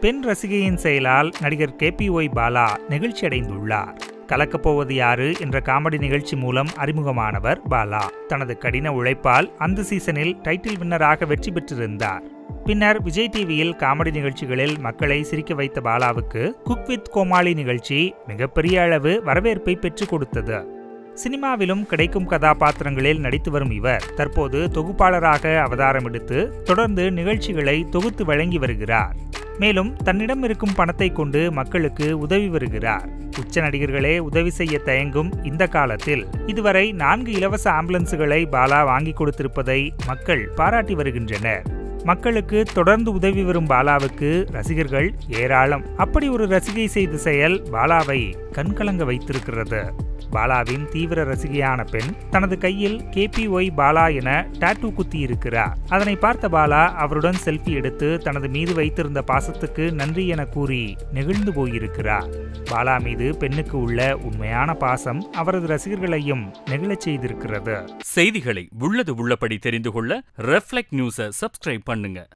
பெண் ரசிகையின் செயலால் நடிகர் கே பி ஒய் பாலா நெகிழ்ச்சியடைந்துள்ளார் கலக்கப்போவது யாரு என்ற காமெடி நிகழ்ச்சி மூலம் அறிமுகமானவர் பாலா தனது கடின உழைப்பால் அந்த சீசனில் டைட்டில் வின்னராக வெற்றி பெற்றிருந்தார் பின்னர் விஜய் டிவியில் காமெடி நிகழ்ச்சிகளில் மக்களை சிரிக்க வைத்த பாலாவுக்கு குக் வித் கோமாளி நிகழ்ச்சி மிகப்பெரிய அளவு வரவேற்பை பெற்றுக் கொடுத்தது சினிமாவிலும் கிடைக்கும் கதாபாத்திரங்களில் நடித்து வரும் இவர் தற்போது தொகுப்பாளராக அவதாரம் எடுத்து தொடர்ந்து நிகழ்ச்சிகளை தொகுத்து வழங்கி வருகிறார் மேலும் தன்னிடம் இருக்கும் பணத்தை கொண்டு மக்களுக்கு உதவி வருகிறார் உச்ச நடிகர்களே உதவி செய்ய தயங்கும் இந்த காலத்தில் இதுவரை நான்கு இலவச ஆம்புலன்ஸுகளை பாலா வாங்கி கொடுத்திருப்பதை மக்கள் பாராட்டி வருகின்றனர் மக்களுக்கு தொடர்ந்து உதவி வரும் பாலாவுக்கு ரசிகர்கள் ஏராளம் அப்படி ஒரு ரசிகை செய்த செயல் பாலாவை கண்கலங்க வைத்திருக்கிறது பாலாவின் தீவிர ரசிகையான பெண் தனது கையில் ஒய் பாலா என டாட்டூ குத்தி இருக்கிறார் அதனை பார்த்த பாலா அவருடன் செல்ஃபி எடுத்து தனது மீது வைத்திருந்த பாசத்துக்கு நன்றி என கூறி நெகிழ்ந்து போயிருக்கிறார் பாலா மீது பெண்ணுக்கு உள்ள உண்மையான பாசம் அவரது ரசிகர்களையும் நெகிழச் செய்திருக்கிறது செய்திகளை உள்ளது உள்ளபடி தெரிந்து கொள்ள ரெஃப்ளெக்ட் நியூஸை சப்ஸ்கிரைப் பண்ணுங்க